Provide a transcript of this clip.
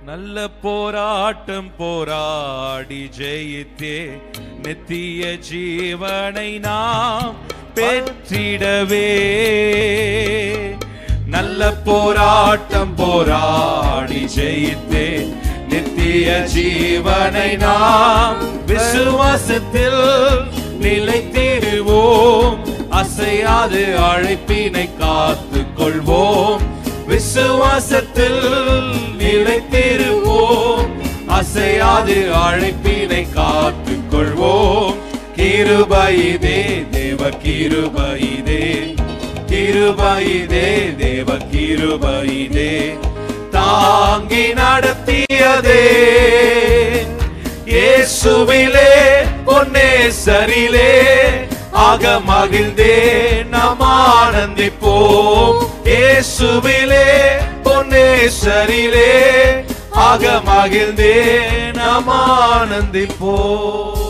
நல்ல போராட்டம் போராடி ஜெயித்தே நித்திய ஜீவனை நாம் பெற்றிடவே நல்ல போராட்டம் போராடி ஜெயித்தே நித்திய ஜீவனை நாம் விசுவாசத்தில் நிலைத்திடுவோம் அசையாது அழைப்பினை காத்துக் கொள்வோம் விசுவாசத்தில் நிலைத்திருவோம் அசையாது அழைப்பினை காத்துக் கொள்வோம் கிருபைதே தேவ கிருபைதே கிருபைதே தேவ கிருபைதே தாங்கி நடத்தியதே இயேசுவிலே பொன்னே சரிலே ஆக மகிழ்ந்தே நாம் ஆனந்திப்போம் இயேசுவிலே பொன்னே சரிலே ஆக மகிழ்ந்தே நாம் ஆனந்திப்போம்